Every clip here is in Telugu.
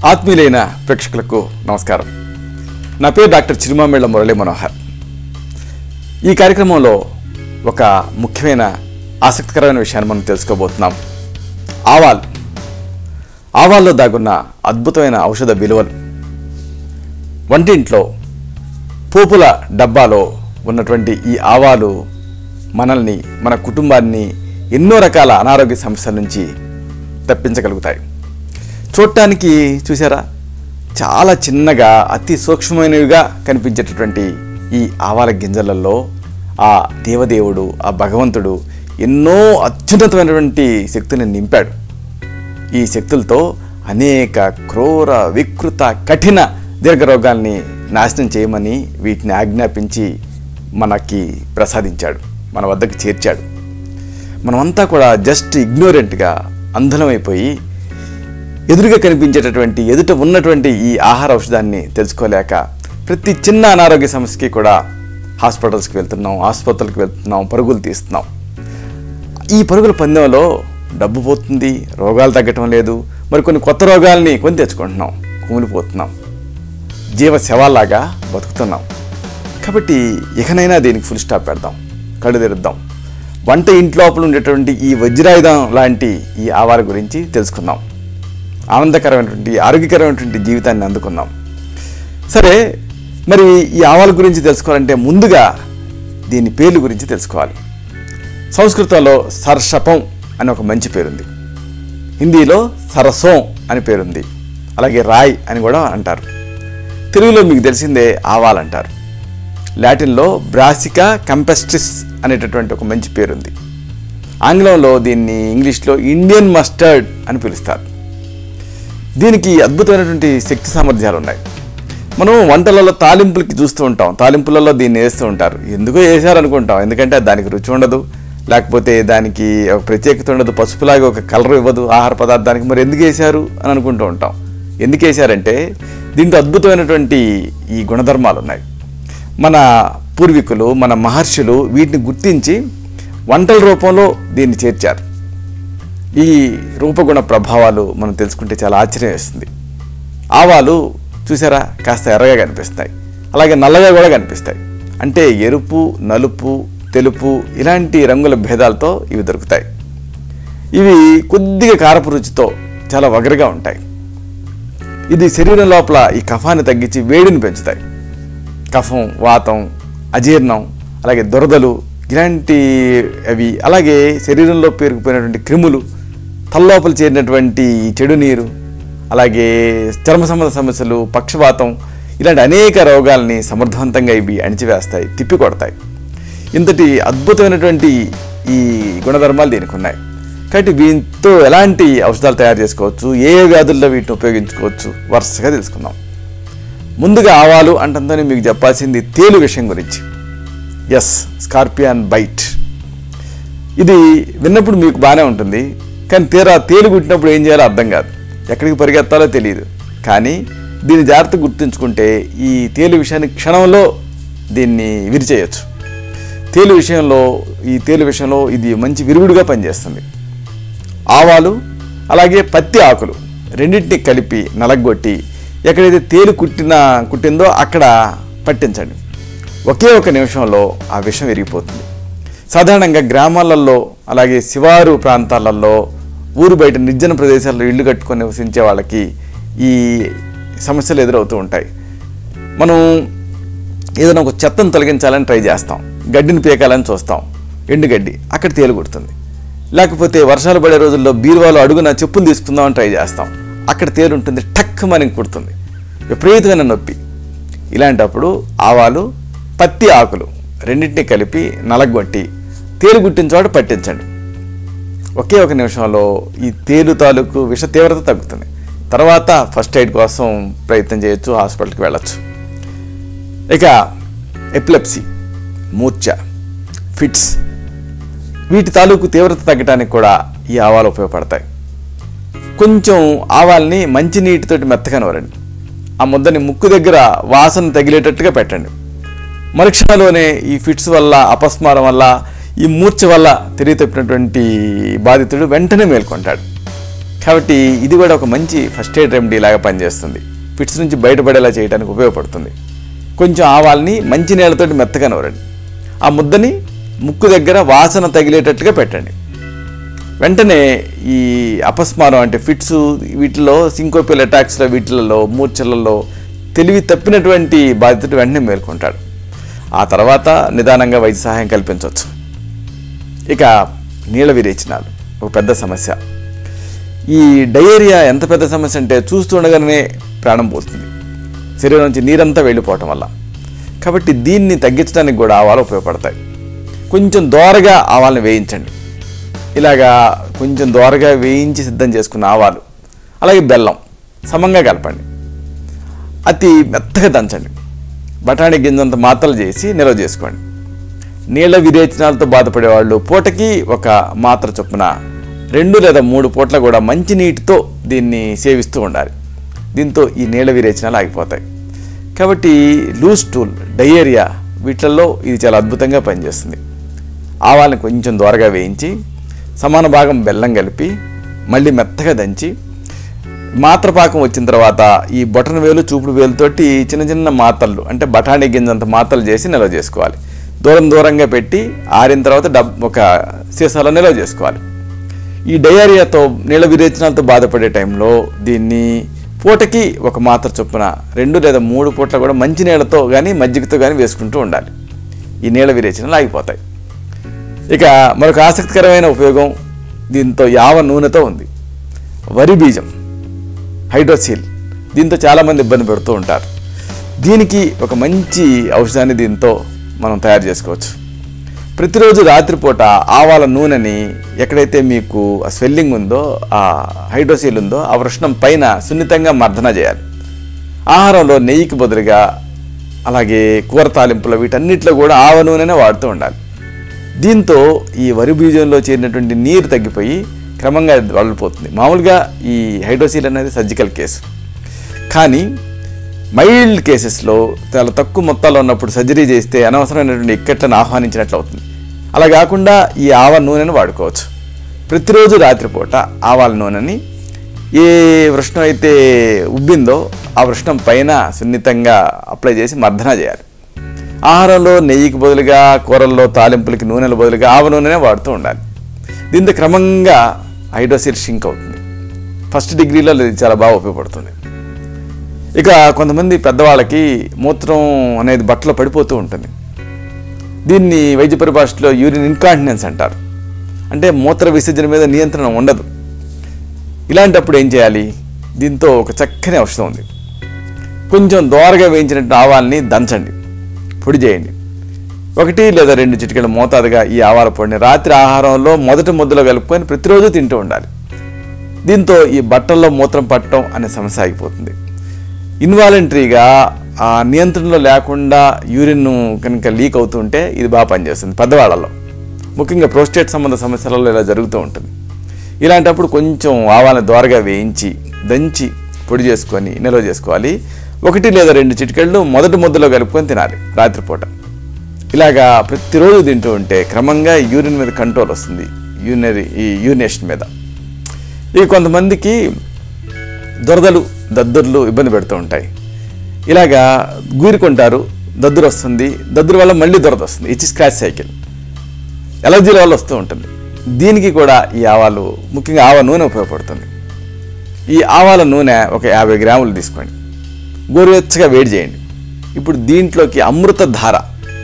ఆత్మీయులైన ప్రేక్షకులకు నమస్కారం నా పేరు డాక్టర్ చిరుమామిళ్ళ మురళీ మనోహర్ ఈ కార్యక్రమంలో ఒక ముఖ్యమైన ఆసక్తికరమైన విషయాన్ని మనం తెలుసుకోబోతున్నాం ఆవాల్ ఆవాల్లో దాగున్న అద్భుతమైన ఔషధ విలువలు వంటింట్లో పోపుల డబ్బాలో ఉన్నటువంటి ఈ ఆవాలు మనల్ని మన కుటుంబాన్ని ఎన్నో రకాల అనారోగ్య సమస్యల నుంచి తప్పించగలుగుతాయి చూడటానికి చూసారా చాలా చిన్నగా అతి సూక్ష్మమైనవిగా కనిపించేటటువంటి ఈ ఆవాల గింజలలో ఆ దేవదేవుడు ఆ భగవంతుడు ఎన్నో అత్యున్నతమైనటువంటి శక్తిని నింపాడు ఈ శక్తులతో అనేక క్రూర వికృత కఠిన దీర్ఘరోగాల్ని నాశనం చేయమని వీటిని ఆజ్ఞాపించి మనకి ప్రసాదించాడు మన వద్దకు చేర్చాడు మనమంతా కూడా జస్ట్ ఇగ్నోరెంట్గా అంధనమైపోయి ఎదురుగా కనిపించేటటువంటి ఎదుట ఉన్నటువంటి ఈ ఆహార ఔషధాన్ని తెలుసుకోలేక ప్రతి చిన్న అనారోగ్య సమస్యకి కూడా హాస్పిటల్స్కి వెళ్తున్నాం ఆసుపత్రులకు వెళ్తున్నాం పరుగులు తీస్తున్నాం ఈ పరుగుల పందెంలో డబ్బు పోతుంది రోగాలు తగ్గటం లేదు మరి కొన్ని కొత్త రోగాల్ని కొని తెచ్చుకుంటున్నాం కుమిలిపోతున్నాం జీవ శవాల్లాగా బతుకుతున్నాం కాబట్టి ఇకనైనా దీనికి ఫుల్ స్టాప్ పెడదాం కళ్ళు తెరుద్దాం వంట ఇంట్లోపల ఉండేటువంటి ఈ వజ్రాయుధం లాంటి ఈ ఆవాల గురించి తెలుసుకుందాం ఆనందకరమైనటువంటి ఆరోగ్యకరమైనటువంటి జీవితాన్ని అందుకుందాం సరే మరి ఈ ఆవాల గురించి తెలుసుకోవాలంటే ముందుగా దీని పేర్లు గురించి తెలుసుకోవాలి సంస్కృతంలో సర్షపం అని ఒక మంచి పేరుంది హిందీలో సరసోం అని పేరుంది అలాగే రాయ్ అని కూడా అంటారు తెలుగులో మీకు తెలిసిందే ఆవాలంటారు లాటిన్లో బ్రాసికా కంపెస్ట్రిస్ అనేటటువంటి ఒక మంచి పేరుంది ఆంగ్లంలో దీన్ని ఇంగ్లీష్లో ఇండియన్ మస్టర్డ్ అని పిలుస్తారు దీనికి అద్భుతమైనటువంటి శక్తి సామర్థ్యాలు ఉన్నాయి మనం వంటలలో తాలింపులకి చూస్తూ ఉంటాం తాలింపులలో దీన్ని వేస్తూ ఉంటారు ఎందుకో వేశారు అనుకుంటాం ఎందుకంటే దానికి రుచి ఉండదు లేకపోతే దానికి ఒక ప్రత్యేకత ఉండదు పసుపులాగా ఒక కలర్ ఇవ్వదు ఆహార పదార్థానికి మరి ఎందుకు వేశారు అని అనుకుంటూ ఉంటాం ఎందుకు వేశారంటే దీంట్లో అద్భుతమైనటువంటి ఈ గుణధర్మాలు ఉన్నాయి మన పూర్వీకులు మన మహర్షులు వీటిని గుర్తించి వంటల రూపంలో దీన్ని చేర్చారు ఈ రూపగుణ ప్రభావాలు మనం తెలుసుకుంటే చాలా ఆశ్చర్యం వేస్తుంది ఆవాలు చూసారా కాస్త ఎర్రగా కనిపిస్తాయి అలాగే నల్లగా కూడా కనిపిస్తాయి అంటే ఎరుపు నలుపు తెలుపు ఇలాంటి రంగుల భేదాలతో ఇవి దొరుకుతాయి ఇవి కొద్దిగా కారపు రుచితో చాలా వగరగా ఉంటాయి ఇది శరీరం లోపల ఈ కఫాన్ని తగ్గించి వేడిని పెంచుతాయి కఫం వాతం అజీర్ణం అలాగే దురదలు ఇలాంటి అవి అలాగే శరీరంలో పేరుకుపోయినటువంటి క్రిములు తలలోపల చేరినటువంటి ఈ చెడు నీరు అలాగే చర్మ సంబంధ సమస్యలు పక్షవాతం ఇలాంటి అనేక రోగాల్ని సమర్థవంతంగా ఇవి అణిచివేస్తాయి తిప్పికొడతాయి ఇంతటి అద్భుతమైనటువంటి ఈ గుణధర్మాలు దీనికి ఉన్నాయి కాబట్టి వీటితో ఎలాంటి ఔషధాలు తయారు చేసుకోవచ్చు ఏ ఏ వ్యాధుల్లో వీటిని ఉపయోగించుకోవచ్చు వరుసగా తెలుసుకుందాం ముందుగా ఆవాలు అంటంతోనే మీకు చెప్పాల్సింది తేలు విషయం గురించి ఎస్ స్కార్పియాన్ బైట్ ఇది విన్నప్పుడు మీకు బాగానే ఉంటుంది కానీ తీరా తేలు కుట్టినప్పుడు ఏం చేయాలో అర్థం కాదు ఎక్కడికి పరిగెత్తాలో తెలియదు కానీ దీన్ని జాగ్రత్త గుర్తుంచుకుంటే ఈ తేలు విషయాన్ని క్షణంలో దీన్ని విరిచేయచ్చు తేలు విషయంలో ఈ తేలు విషయంలో ఇది మంచి విరుగుడుగా పనిచేస్తుంది ఆవాలు అలాగే పత్తి ఆకులు రెండింటిని కలిపి నలగొట్టి ఎక్కడైతే తేలు కుట్టిన కుట్టిందో అక్కడ పట్టించండి ఒకే ఒక నిమిషంలో ఆ విషం విరిగిపోతుంది సాధారణంగా గ్రామాలలో అలాగే శివారు ప్రాంతాలలో ఊరు బయట నిర్జన ప్రదేశాల్లో ఇల్లు కట్టుకొని నివసించే వాళ్ళకి ఈ సమస్యలు ఎదురవుతూ ఉంటాయి మనం ఏదైనా ఒక చెత్తను తొలగించాలని ట్రై చేస్తాం గడ్డిని పీకాలని చూస్తాం ఎండుగడ్డి అక్కడ తేలు కుడుతుంది లేకపోతే వర్షాలు పడే రోజుల్లో బీరువాలో అడుగున చెప్పులు తీసుకుందామని ట్రై చేస్తాం అక్కడ తేలు ఉంటుంది టక్ మనకి కుడుతుంది విపరీతమైన నొప్పి ఇలాంటప్పుడు ఆవాలు పత్తి ఆకులు రెండింటిని కలిపి నలగొట్టి తేలు గుట్టిన చోట పట్టించండి ఒకే ఒక నిమిషంలో ఈ తేలు తాలూకు విష తీవ్రత తగ్గుతుంది తర్వాత ఫస్ట్ ఎయిడ్ కోసం ప్రయత్నం చేయొచ్చు హాస్పిటల్కి వెళ్ళొచ్చు ఇక ఎపిలెప్సీ మూర్ఛ ఫిట్స్ వీటి తాలూకు తీవ్రత తగ్గడానికి కూడా ఈ ఆవాలు ఉపయోగపడతాయి కొంచెం ఆవాల్ని మంచి నీటితోటి మెత్తగా నూరండి ఆ ముద్దని ముక్కు దగ్గర వాసన తగిలేటట్టుగా పెట్టండి మరుక్షణంలోనే ఈ ఫిట్స్ వల్ల అపస్మారం వల్ల ఈ మూర్ఛ వల్ల తెలియ తప్పినటువంటి బాధితుడు వెంటనే మేల్కొంటాడు కాబట్టి ఇది కూడా ఒక మంచి ఫస్ట్ ఎయిడ్ రెమెడీ లాగా పనిచేస్తుంది ఫిట్స్ నుంచి బయటపడేలా చేయడానికి ఉపయోగపడుతుంది కొంచెం ఆవాల్ని మంచి నీళ్ళతోటి మెత్తగా నూరండి ఆ ముద్దని ముక్కు దగ్గర వాసన తగిలేటట్టుగా పెట్టండి వెంటనే ఈ అపస్మారం అంటే ఫిట్స్ వీటిలో సింకోపిల్ అటాక్స్లో వీటిలలో మూర్ఛలలో తెలివి తప్పినటువంటి బాధితుడు వెంటనే మేల్కొంటాడు ఆ తర్వాత నిదానంగా వైద్య సహాయం కల్పించవచ్చు ఇక నీళ్ళ విరేచనాలు ఒక పెద్ద సమస్య ఈ డయేరియా ఎంత పెద్ద సమస్య అంటే చూస్తుండగానే ప్రాణం పోతుంది శరీరం నుంచి నీరంతా వెళ్ళిపోవటం వల్ల కాబట్టి దీన్ని తగ్గించడానికి కూడా ఆవాలు ఉపయోగపడతాయి కొంచెం దోరగా ఆవాలను వేయించండి ఇలాగా కొంచెం దోరగా వేయించి సిద్ధం చేసుకున్న ఆవాలు అలాగే బెల్లం సమంగా కలపండి అతి మెత్తగా దంచండి బఠానీ గింజంత మాత్రలు చేసి నిల్వ చేసుకోండి నీళ్ళ విరేచనాలతో బాధపడే వాళ్ళు పూటకి ఒక మాత్ర చొప్పున రెండు లేదా మూడు పూట్ల కూడా మంచి నీటితో దీన్ని సేవిస్తూ ఉండాలి దీంతో ఈ నీళ్ళ విరేచనాలు ఆగిపోతాయి కాబట్టి లూజ్ టూల్ డయేరియా వీటిల్లో ఇది చాలా అద్భుతంగా పనిచేస్తుంది ఆవాల్ని కొంచెం దోరగా వేయించి సమాన భాగం బెల్లం కలిపి మళ్ళీ మెత్తగా దంచి మాత్ర పాకం వచ్చిన తర్వాత ఈ బొటన వేలు చూపుడు వేలుతోటి చిన్న చిన్న మాత్రలు అంటే బఠానీ గింజంత మాత్రలు చేసి నిల్వ చేసుకోవాలి దూరం దూరంగా పెట్టి ఆరిన తర్వాత డబ్ ఒక సీసాలో నిల్వ చేసుకోవాలి ఈ డయేరియాతో నీళ్ళ విరేచనాలతో బాధపడే టైంలో దీన్ని పూటకి ఒక మాత్ర చొప్పున రెండు లేదా మూడు పూట్ల కూడా మంచి నీళ్ళతో కానీ మజ్జిగతో కానీ వేసుకుంటూ ఉండాలి ఈ నీళ్ళ విరేచనలు ఆగిపోతాయి ఇక మరొక ఆసక్తికరమైన ఉపయోగం దీంతో యావ నూనెతో ఉంది వరి బీజం హైడ్రోసీల్ దీంతో చాలామంది ఇబ్బంది పెడుతూ ఉంటారు దీనికి ఒక మంచి ఔషధాన్ని దీంతో మనం తయారు చేసుకోవచ్చు ప్రతిరోజు రాత్రిపూట ఆవాల నూనెని ఎక్కడైతే మీకు ఆ స్వెల్లింగ్ ఉందో ఆ హైడ్రోసీల్ ఉందో ఆ వృష్ణం పైన సున్నితంగా మర్దన చేయాలి ఆహారంలో నెయ్యికి బదులుగా అలాగే కూర తాలింపులు వీటన్నిటిలో కూడా ఆవ నూనెనే వాడుతూ ఉండాలి దీంతో ఈ వరి బీజంలో చేరినటువంటి నీరు తగ్గిపోయి క్రమంగా అది వదిలిపోతుంది మామూలుగా ఈ హైడ్రోసీల్ అనేది సర్జికల్ కేసు కానీ మైల్డ్ కేసెస్లో చాలా తక్కువ మొత్తాల్లో ఉన్నప్పుడు సర్జరీ చేస్తే అనవసరమైనటువంటి ఇక్కట్లను ఆహ్వానించినట్లు అవుతుంది అలా కాకుండా ఈ ఆవ నూనెను వాడుకోవచ్చు ప్రతిరోజు రాత్రిపూట ఆవాల నూనెని ఏ వృష్ణం అయితే ఉబ్బిందో ఆ వృష్ణం పైన సున్నితంగా అప్లై చేసి మర్దన చేయాలి ఆహారంలో నెయ్యికి బదులుగా కూరల్లో తాలింపులకి నూనెల బదులుగా ఆవ నూనెనే వాడుతూ ఉండాలి దీంతో క్రమంగా హైడ్రోసిల్ షింక్ అవుతుంది ఫస్ట్ డిగ్రీలో ఇది చాలా బాగా ఉపయోగపడుతుంది ఇక కొంతమంది పెద్దవాళ్ళకి మూత్రం అనేది బట్టలో పడిపోతూ ఉంటుంది దీన్ని వైద్య పరిభాషలో యూరిన్ ఇన్కాంటినెన్స్ అంటారు అంటే మూత్ర విసర్జన మీద నియంత్రణ ఉండదు ఇలాంటప్పుడు ఏం చేయాలి దీంతో ఒక చక్కని ఔషధం ఉంది కొంచెం దోరగా వేయించినట్టు ఆవాల్ని దంచండి పొడి చేయండి ఒకటి లేదా రెండు చిటికెల మోతాదుగా ఈ ఆవాల పొడిని రాత్రి ఆహారంలో మొదటి ముద్దలో కలుపుకొని ప్రతిరోజు తింటూ ఉండాలి దీంతో ఈ బట్టల్లో మూత్రం పట్టడం అనే సమస్య ఆగిపోతుంది ఇన్వాలంటరీగా ఆ నియంత్రణలో లేకుండా యూరిన్ కనుక లీక్ అవుతుంటే ఇది బాగా పనిచేస్తుంది పెద్దవాళ్ళలో ముఖ్యంగా ప్రోస్టేట్ సంబంధ సమస్యలలో ఇలా జరుగుతూ ఉంటుంది ఇలాంటప్పుడు కొంచెం ఆవాలను దోరగా వేయించి దంచి పొడి చేసుకొని నిల్వ చేసుకోవాలి ఒకటి లేదా రెండు చిటికెళ్ళు మొదటి ముద్దలో కలుపుకొని తినాలి రాత్రిపూట ఇలాగా ప్రతిరోజు తింటూ ఉంటే క్రమంగా యూరిన్ మీద కంట్రోల్ వస్తుంది యూరినరీ ఈ యూరినేషన్ మీద ఇక కొంతమందికి దురదలు దద్దుర్లు ఇబ్బంది పెడుతూ ఉంటాయి ఇలాగా గూరుకుంటారు దద్దురు వస్తుంది దద్దురు వల్ల మళ్ళీ దురద వస్తుంది ఇచ్చి స్క్రాచ్ సైకిల్ ఎలర్జీల వల్ల వస్తూ ఉంటుంది దీనికి కూడా ఈ ఆవాలు ముఖ్యంగా ఆవ నూనె ఉపయోగపడుతుంది ఈ ఆవాల నూనె ఒక యాభై గ్రాములు తీసుకోండి గోరువెచ్చగా వేడి చేయండి ఇప్పుడు దీంట్లోకి అమృత ధార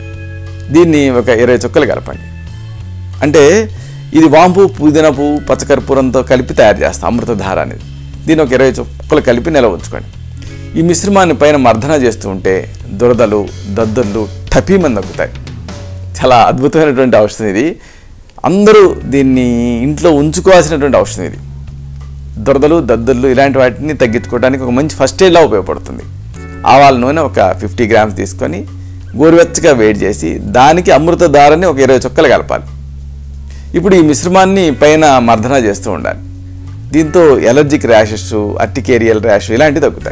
దీన్ని ఒక ఇరవై చుక్కలు కలపండి అంటే ఇది వాంపు పుదీనా పువ్వు పచ్చకర్పూరంతో కలిపి తయారు చేస్తాం అమృతధార అనేది దీన్ని ఒక ఇరవై చుక్కలు కలిపి నిల్వ ఉంచుకోండి ఈ మిశ్రమాన్ని పైన మర్దన చేస్తూ ఉంటే దురదలు దద్దుర్లు టపీమని తగ్గుతాయి చాలా అద్భుతమైనటువంటి ఔషధం ఇది అందరూ దీన్ని ఇంట్లో ఉంచుకోవాల్సినటువంటి ఔషధం ఇది దురదలు దద్దుర్లు ఇలాంటి వాటిని తగ్గించుకోవడానికి ఒక మంచి ఫస్ట్ ఎయిడ్లా ఉపయోగపడుతుంది ఆవాల నూనె ఒక ఫిఫ్టీ గ్రామ్స్ తీసుకొని గోరువెచ్చగా వేడి చేసి దానికి అమృత దారాన్ని ఒక ఇరవై చుక్కలు కలపాలి ఇప్పుడు ఈ మిశ్రమాన్ని పైన మర్దన చేస్తూ ఉండాలి దీంతో ఎలర్జిక్ ర్యాషెస్ అర్టికేరియల్ ర్యాష్ ఇలాంటివి తగ్గుతాయి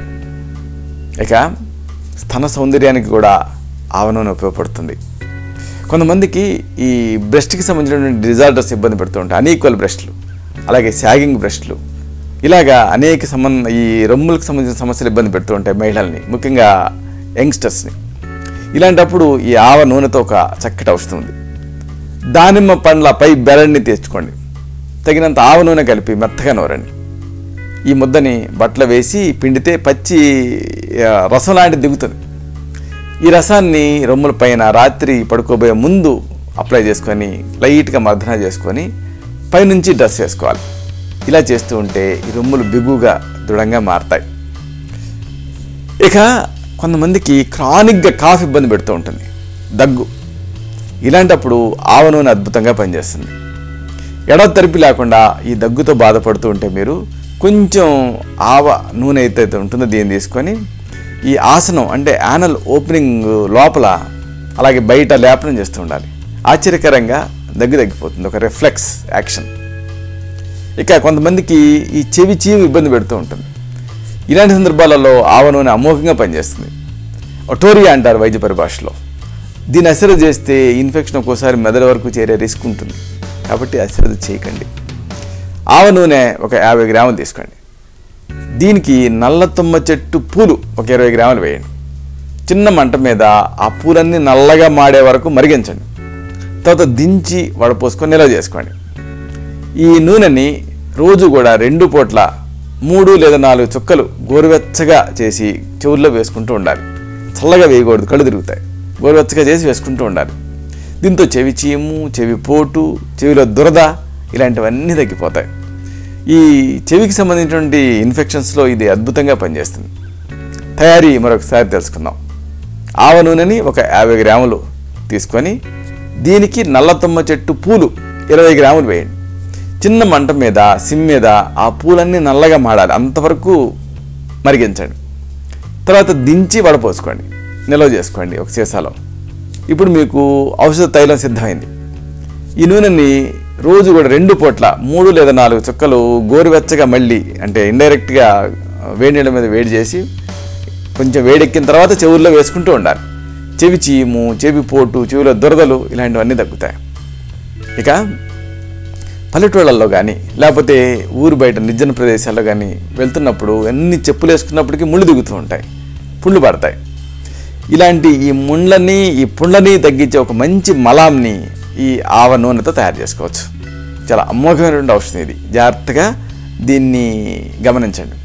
ఇక స్తన సౌందర్యానికి కూడా ఆవ నూనె ఉపయోగపడుతుంది కొంతమందికి ఈ బ్రెస్ట్కి సంబంధించినటువంటి డిజార్డర్స్ ఇబ్బంది పెడుతూ ఉంటాయి అన్ఈక్వల్ బ్రెస్ట్లు అలాగే శాగింగ్ బ్రెస్ట్లు ఇలాగా అనేక సంబంధ ఈ రొమ్ములకు సంబంధించిన సమస్యలు ఇబ్బంది పెడుతూ ఉంటాయి మహిళల్ని ముఖ్యంగా యంగ్స్టర్స్ని ఇలాంటప్పుడు ఈ ఆవ నూనెతో ఒక చక్కటి ఔషధం ఉంది దానిమ్మ పండ్ల పై బెరడ్ని తెచ్చుకోండి తగినంత ఆవ నూనె కలిపి మెత్తగా నూరండి ఈ ముద్దని బట్టలు వేసి పిండితే పచ్చి ఆ, రసం లాంటిది దిగుతుంది ఈ రసాన్ని రొమ్ముల పైన రాత్రి పడుకోబోయే ముందు అప్లై చేసుకొని లైట్గా మర్దన చేసుకొని పైనుంచి డ్రెస్ వేసుకోవాలి ఇలా చేస్తూ ఉంటే ఈ రొమ్ములు బిగుగా దృఢంగా మారతాయి ఇక కొంతమందికి క్రానిక్గా కాఫ్ ఇబ్బంది పెడుతూ ఉంటుంది దగ్గు ఇలాంటప్పుడు ఆవ నూనె అద్భుతంగా పనిచేస్తుంది ఎడతెరిపి లేకుండా ఈ దగ్గుతో బాధపడుతూ ఉంటే మీరు కొంచెం ఆవ నూనె అయితే ఉంటుందో దీన్ని తీసుకొని ఈ ఆసనం అంటే యానల్ ఓపెనింగ్ లోపల అలాగే బయట లేపనం చేస్తూ ఉండాలి ఆశ్చర్యకరంగా దగ్గు తగ్గిపోతుంది ఒక రిఫ్లెక్స్ యాక్షన్ ఇక కొంతమందికి ఈ చెవి చీము ఇబ్బంది పెడుతూ ఉంటుంది ఇలాంటి సందర్భాలలో ఆవ నూనె అమోఘంగా పనిచేస్తుంది ఒటోరియా అంటారు వైద్య పరిభాషలో దీన్ని అశ్రద్ధ చేస్తే ఇన్ఫెక్షన్ ఒక్కోసారి మెదడు వరకు చేరే రిస్క్ ఉంటుంది కాబట్టి అశ్రద్ధ చేయకండి ఆవ నూనె ఒక యాభై గ్రాములు తీసుకోండి దీనికి నల్ల తుమ్మ చెట్టు పూలు ఒక ఇరవై గ్రాములు వేయండి చిన్న మంట మీద ఆ పూలన్నీ నల్లగా మాడే వరకు మరిగించండి తర్వాత దించి వడపోసుకొని నిల్వ చేసుకోండి ఈ నూనెని రోజు కూడా రెండు పూట్ల మూడు లేదా నాలుగు చుక్కలు గోరువెచ్చగా చేసి చెవుల్లో వేసుకుంటూ ఉండాలి చల్లగా వేయకూడదు కళ్ళు తిరుగుతాయి గోరువెచ్చగా చేసి వేసుకుంటూ ఉండాలి దీంతో చెవి చీము చెవి పోటు చెవిలో దురద ఇలాంటివన్నీ తగ్గిపోతాయి ఈ చెవికి సంబంధించినటువంటి ఇన్ఫెక్షన్స్లో ఇది అద్భుతంగా పనిచేస్తుంది తయారీ మరొకసారి తెలుసుకుందాం ఆవ నూనెని ఒక యాభై గ్రాములు తీసుకొని దీనికి నల్లతమ్మ చెట్టు పూలు ఇరవై గ్రాములు వేయండి చిన్న మంట మీద సిమ్ మీద ఆ పూలన్నీ నల్లగా మాడాలి అంతవరకు మరిగించండి తర్వాత దించి వడపోసుకోండి నిల్వ చేసుకోండి ఒక సీసాలో ఇప్పుడు మీకు ఔషధ తైలం సిద్ధమైంది ఈ నూనెని రోజు కూడా రెండు పూట్ల మూడు లేదా నాలుగు చుక్కలు గోరువెచ్చగా మళ్ళీ అంటే ఇండైరెక్ట్గా వేడి నీళ్ళ మీద వేడి చేసి కొంచెం వేడెక్కిన తర్వాత చెవుల్లో వేసుకుంటూ ఉండాలి చెవి చీము చెవి పోటు చెవిలో దురదలు ఇలాంటివన్నీ తగ్గుతాయి ఇక పల్లెటూళ్ళల్లో కానీ లేకపోతే ఊరు బయట నిర్జన ప్రదేశాల్లో కానీ వెళ్తున్నప్పుడు అన్ని చెప్పులు వేసుకున్నప్పటికీ ముళ్ళు దిగుతూ ఉంటాయి పుండ్లు పడతాయి ఇలాంటి ఈ ముండ్లని ఈ పుండ్లని తగ్గించే ఒక మంచి మలాంని ఈ ఆవ నూనెతో తయారు చేసుకోవచ్చు చాలా అమోఘమైనటువంటి ఔషధం ఇది జాగ్రత్తగా దీన్ని గమనించండి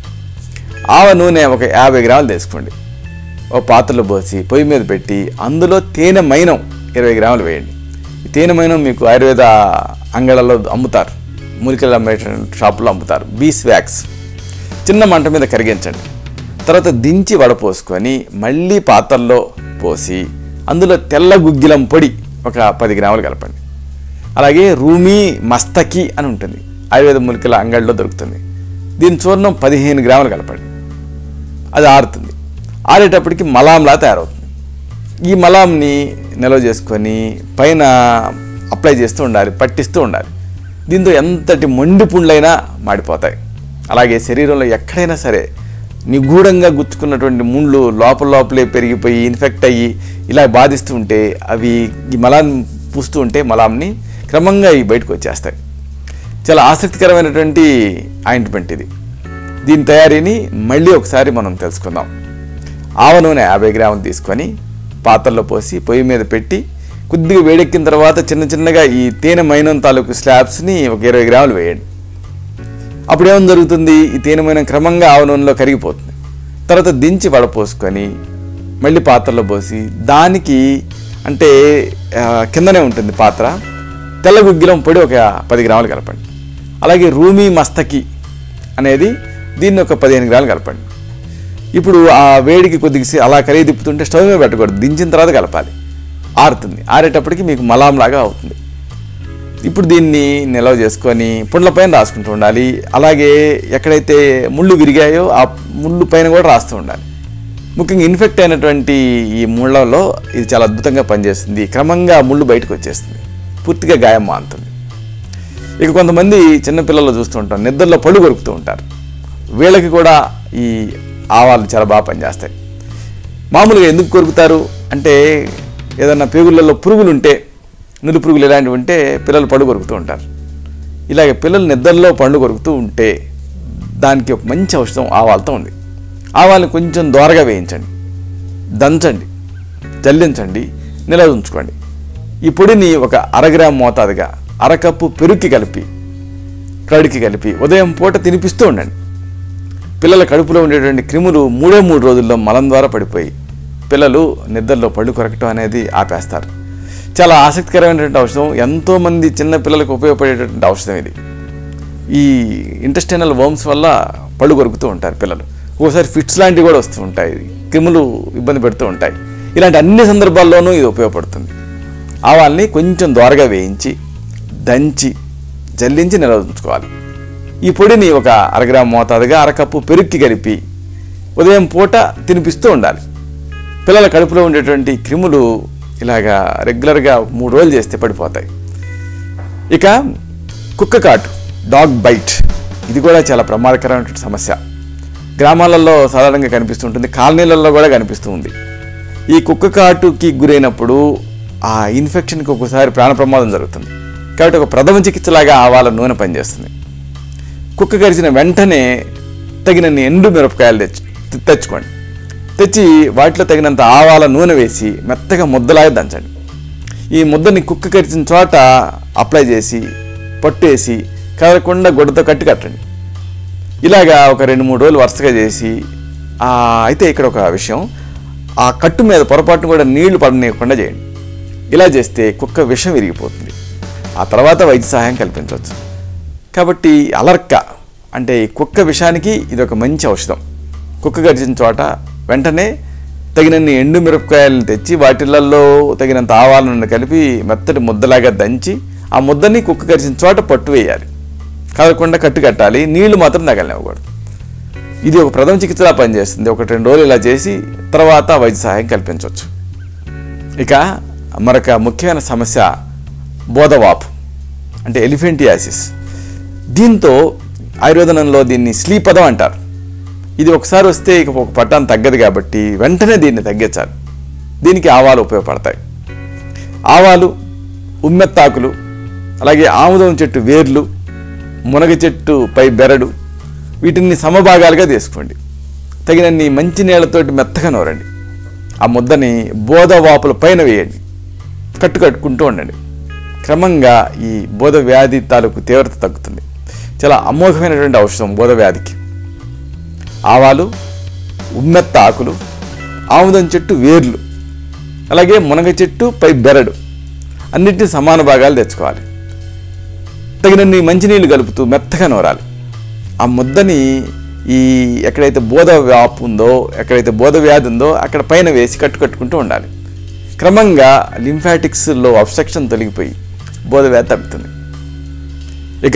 ఆవ నూనె ఒక యాభై గ్రాములు తీసుకోండి ఒక పాత్రలో పోసి పొయ్యి మీద పెట్టి అందులో తేనె మైనం ఇరవై గ్రాములు వేయండి ఈ తేనె మైనం మీకు ఆయుర్వేద అంగళ్ళలో అమ్ముతారు మూలికలు అమ్మే షాపులో అమ్ముతారు బీస్ వ్యాక్స్ చిన్న మంట మీద కరిగించండి తర్వాత దించి వడపోసుకొని మళ్ళీ పాత్రలో పోసి అందులో తెల్ల గుగ్గిలం పొడి ఒక పది గ్రాములు కలపండి అలాగే రూమీ మస్తకి అని ఉంటుంది ఆయుర్వేద మూలికల అంగడిలో దొరుకుతుంది దీని చూర్ణం పదిహేను గ్రాములు కలపండి అది ఆరుతుంది ఆరేటప్పటికి మలాంలా తయారవుతుంది ఈ మలాంని నిల్వ చేసుకొని పైన అప్లై చేస్తూ ఉండాలి పట్టిస్తూ ఉండాలి దీంతో ఎంతటి మొండి పుండ్లైనా మాడిపోతాయి అలాగే శరీరంలో ఎక్కడైనా సరే నిగూఢంగా గుచ్చుకున్నటువంటి ముండ్లు లోపల లోపలే పెరిగిపోయి ఇన్ఫెక్ట్ అయ్యి ఇలా బాధిస్తూ ఉంటే అవి ఈ మలాన్ని పూస్తూ ఉంటే మలాంని క్రమంగా ఇవి బయటకు వచ్చేస్తాయి చాలా ఆసక్తికరమైనటువంటి ఆయింట్మెంట్ ఇది దీని తయారీని మళ్ళీ ఒకసారి మనం తెలుసుకుందాం ఆవ నూనె యాభై గ్రాములు తీసుకొని పాత్రలో పోసి పొయ్యి మీద పెట్టి కొద్దిగా వేడెక్కిన తర్వాత చిన్న చిన్నగా ఈ తేనె మైనం తాలూకు స్లాబ్స్ని ఒక ఇరవై గ్రాములు వేయండి అప్పుడు ఏం జరుగుతుంది ఈ తేనె మైనం క్రమంగా ఆవ నూనెలో కరిగిపోతుంది తర్వాత దించి వడపోసుకొని మళ్ళీ పాత్రలో పోసి దానికి అంటే ఆ, కిందనే ఉంటుంది పాత్ర తెల్ల గుగ్గిలం పొడి ఒక పది గ్రాములు కలపండి అలాగే రూమీ మస్తకి అనేది దీన్ని ఒక పదిహేను గ్రాములు కలపండి ఇప్పుడు ఆ వేడికి కొద్దిగా సే- అలా కరిగి తిప్పుతుంటే స్టవ్ మీద పెట్టకూడదు దించిన తర్వాత కలపాలి ఆరుతుంది ఆరేటప్పటికి మీకు మలాంలాగా అవుతుంది ఇప్పుడు దీన్ని నిల్వ చేసుకొని పుండ్ల పైన రాసుకుంటూ ఉండాలి అలాగే ఎక్కడైతే ముళ్ళు విరిగాయో ఆ ముళ్ళు పైన కూడా రాస్తూ ఉండాలి ముఖ్యంగా ఇన్ఫెక్ట్ అయినటువంటి ఈ ముళ్ళలో ఇది చాలా అద్భుతంగా పనిచేస్తుంది క్రమంగా ఆ ముళ్ళు బయటకు వచ్చేస్తుంది పూర్తిగా గాయం మానుతుంది ఇక కొంతమంది చిన్నపిల్లలు చూస్తూ ఉంటాం నిద్రలో పళ్ళు కొరుకుతూ ఉంటారు వీళ్ళకి కూడా ఈ ఆవాలు చాలా బాగా పనిచేస్తాయి మామూలుగా ఎందుకు కొరుకుతారు అంటే ఏదన్నా పేగులలో పురుగులు ఉంటే నులి పురుగులు ఇలాంటివి ఉంటే పిల్లలు పళ్ళు కొరుకుతూ ఉంటారు ఇలాగ పిల్లలు నిద్రలో పండు కొరుకుతూ ఉంటే దానికి ఒక మంచి ఔషధం ఆవాలతో ఉంది ఆవాల్ని కొంచెం దోరగా వేయించండి దంచండి జల్లించండి నిల్వ ఉంచుకోండి ఈ పొడిని ఒక అరగ్రామ్ మోతాదుగా అరకప్పు పెరుక్కి కలిపి కడికి కలిపి ఉదయం పూట తినిపిస్తూ ఉండండి పిల్లల కడుపులో ఉండేటువంటి క్రిములు మూడో మూడు రోజుల్లో మలం ద్వారా పడిపోయి పిల్లలు నిద్రలో పళ్ళు కొరకటం అనేది ఆపేస్తారు చాలా ఆసక్తికరమైనటువంటి ఔషధం ఎంతోమంది చిన్న పిల్లలకు ఉపయోగపడేటటువంటి ఔషధం ఇది ఈ ఇంటెస్టైనల్ వర్మ్స్ వల్ల పళ్ళు కొరుకుతూ ఉంటారు పిల్లలు ఒకసారి ఫిట్స్ లాంటివి కూడా వస్తూ ఉంటాయి క్రిములు ఇబ్బంది పెడుతూ ఉంటాయి ఇలాంటి అన్ని సందర్భాల్లోనూ ఇది ఉపయోగపడుతుంది ఆవాల్ని కొంచెం దోరగా వేయించి దంచి జల్లించి నిల్వ ఉంచుకోవాలి ఈ పొడిని ఒక అరగ్రామ్ మోతాదుగా అరకప్పు పెరుక్కి కలిపి ఉదయం పూట తినిపిస్తూ ఉండాలి పిల్లల కడుపులో ఉండేటువంటి క్రిములు ఇలాగా రెగ్యులర్గా మూడు రోజులు చేస్తే పడిపోతాయి ఇక కుక్క కాటు డాగ్ బైట్ ఇది కూడా చాలా ప్రమాదకరమైనటువంటి సమస్య గ్రామాలలో సాధారణంగా కనిపిస్తుంటుంది కాలనీలలో కూడా కనిపిస్తూ ఉంది ఈ కుక్క కాటుకి గురైనప్పుడు ఆ ఇన్ఫెక్షన్కి ఒక్కోసారి ప్రాణ ప్రమాదం జరుగుతుంది కాబట్టి ఒక ప్రథమ చికిత్సలాగా ఆవాల నూనె పనిచేస్తుంది కుక్క కరిచిన వెంటనే తగినన్ని ఎండు మిరపకాయలు తెచ్చు తె- తెచ్చుకోండి తెచ్చి వాటిలో తగినంత ఆవాల నూనె వేసి మెత్తగా ముద్దలాగా దంచండి ఈ ముద్దని కుక్క కరిచిన చోట అప్లై చేసి పట్టేసి కదలకుండా గుడ్డతో కట్టి కట్టండి ఇలాగా ఒక రెండు మూడు రోజులు వరుసగా చేసి ఆ, అయితే ఇక్కడ ఒక విషయం ఆ కట్టు మీద పొరపాటును కూడా నీళ్లు పడనీయకుండా చేయండి ఇలా చేస్తే కుక్క విషం విరిగిపోతుంది ఆ తర్వాత వైద్య సహాయం కల్పించవచ్చు కాబట్టి అలర్క అంటే ఈ కుక్క విషానికి ఇది ఒక మంచి ఔషధం కుక్క గడిచిన చోట వెంటనే తగినన్ని ఎండు మిరపకాయలను తెచ్చి వాటిలలో తగినంత ఆవాలను కలిపి మెత్తటి ముద్దలాగా దంచి ఆ ముద్దని కుక్క కరిచిన చోట పట్టు వేయాలి కదలకుండా కట్టు కట్టాలి నీళ్లు మాత్రం తగలనివ్వకూడదు ఇది ఒక ప్రథమ చికిత్సలా పనిచేస్తుంది ఒకటి రెండు రోజులు ఇలా చేసి తర్వాత వైద్య సహాయం కల్పించవచ్చు ఇక మరొక ముఖ్యమైన సమస్య బోధవాపు అంటే ఎలిఫెంటియాసిస్ దీంతో ఆయుర్వేదనంలో దీన్ని స్లీపదం అంటారు ఇది ఒకసారి వస్తే ఇక ఒక పట్టాన్ని తగ్గదు కాబట్టి వెంటనే దీన్ని తగ్గించాలి దీనికి ఆవాలు ఉపయోగపడతాయి ఆవాలు ఉమ్మెత్తాకులు అలాగే ఆముదం చెట్టు వేర్లు మునగ చెట్టు పై బెరడు వీటిని సమభాగాలుగా తీసుకోండి తగినన్ని మంచి నీళ్లతోటి మెత్తగా నూరండి ఆ ముద్దని బోధవాపుల పైన వేయండి కట్టు కట్టుకుంటూ ఉండండి క్రమంగా ఈ బోధ వ్యాధి తాలూకు తీవ్రత తగ్గుతుంది చాలా అమోఘమైనటువంటి ఔషధం బోధ వ్యాధికి ఆవాలు ఉమ్మెత్త ఆకులు ఆముదం చెట్టు వేర్లు అలాగే మునగ చెట్టు పై బెరడు అన్నిటిని సమాన భాగాలు తెచ్చుకోవాలి తగినన్ని మంచినీళ్ళు కలుపుతూ మెత్తగా నూరాలి ఆ ముద్దని ఈ ఎక్కడైతే బోధ వ్యాపు ఉందో ఎక్కడైతే బోధ వ్యాధి ఉందో అక్కడ పైన వేసి కట్టు కట్టుకుంటూ ఉండాలి క్రమంగా లింఫాటిక్స్లో అబ్స్ట్రక్షన్ తొలగిపోయి బోధ వ్యాధి తగ్గుతుంది ఇక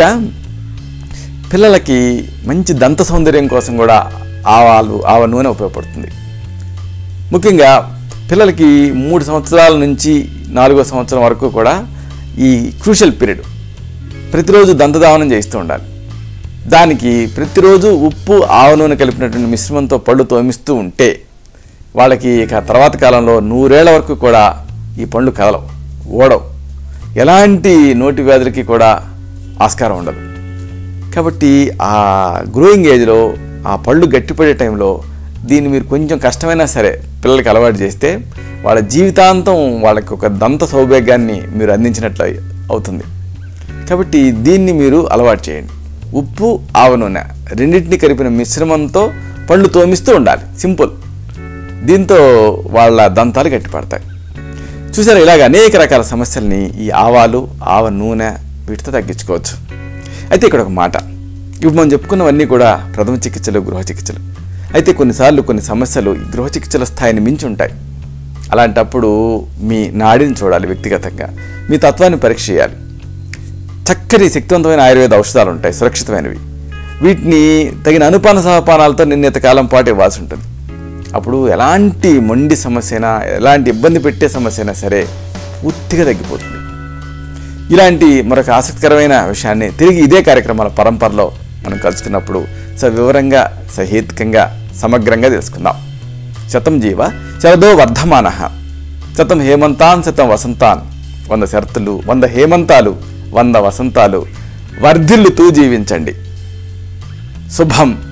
పిల్లలకి మంచి దంత సౌందర్యం కోసం కూడా ఆవాలు ఆవ నూనె ఉపయోగపడుతుంది ముఖ్యంగా పిల్లలకి మూడు సంవత్సరాల నుంచి నాలుగో సంవత్సరం వరకు కూడా ఈ క్రూషల్ పీరియడ్ ప్రతిరోజు దంతధావనం చేస్తూ ఉండాలి దానికి ప్రతిరోజు ఉప్పు ఆవ నూనె కలిపినటువంటి మిశ్రమంతో పళ్ళు తోమిస్తూ ఉంటే వాళ్ళకి ఇక తర్వాత కాలంలో నూరేళ్ల వరకు కూడా ఈ పండ్లు కదలవు ఓడవు ఎలాంటి నోటి వ్యాధులకి కూడా ఆస్కారం ఉండదు కాబట్టి ఆ గ్రోయింగ్ ఏజ్లో ఆ పళ్ళు గట్టిపడే టైంలో దీన్ని మీరు కొంచెం కష్టమైనా సరే పిల్లలకి అలవాటు చేస్తే వాళ్ళ జీవితాంతం వాళ్ళకి ఒక దంత సౌభాగ్యాన్ని మీరు అందించినట్లు అవుతుంది కాబట్టి దీన్ని మీరు అలవాటు చేయండి ఉప్పు ఆవ నూనె రెండింటిని కలిపిన మిశ్రమంతో పళ్ళు తోమిస్తూ ఉండాలి సింపుల్ దీంతో వాళ్ళ దంతాలు గట్టిపడతాయి చూసారా ఇలాగ అనేక రకాల సమస్యల్ని ఈ ఆవాలు ఆవ నూనె వీటితో తగ్గించుకోవచ్చు అయితే ఇక్కడ ఒక మాట ఇప్పుడు మనం చెప్పుకున్నవన్నీ కూడా ప్రథమ చికిత్సలు గృహ చికిత్సలు అయితే కొన్నిసార్లు కొన్ని సమస్యలు ఈ గృహ చికిత్సల స్థాయిని మించి ఉంటాయి అలాంటప్పుడు మీ నాడిని చూడాలి వ్యక్తిగతంగా మీ తత్వాన్ని పరీక్ష చేయాలి చక్కని శక్తివంతమైన ఆయుర్వేద ఔషధాలు ఉంటాయి సురక్షితమైనవి వీటిని తగిన అనుపాన సహపానాలతో నిర్ణీత కాలం పాటు ఇవ్వాల్సి ఉంటుంది అప్పుడు ఎలాంటి మొండి సమస్య అయినా ఎలాంటి ఇబ్బంది పెట్టే సమస్య అయినా సరే పూర్తిగా తగ్గిపోతుంది ఇలాంటి మరొక ఆసక్తికరమైన విషయాన్ని తిరిగి ఇదే కార్యక్రమాల పరంపరలో మనం కలుసుకున్నప్పుడు సవివరంగా సహేతుకంగా సమగ్రంగా తెలుసుకుందాం శతం జీవ శరదో వర్ధమాన శతం హేమంతాన్ శతం వసంతాన్ వంద శరతులు వంద హేమంతాలు వంద వసంతాలు వర్ధిల్లుతూ జీవించండి శుభం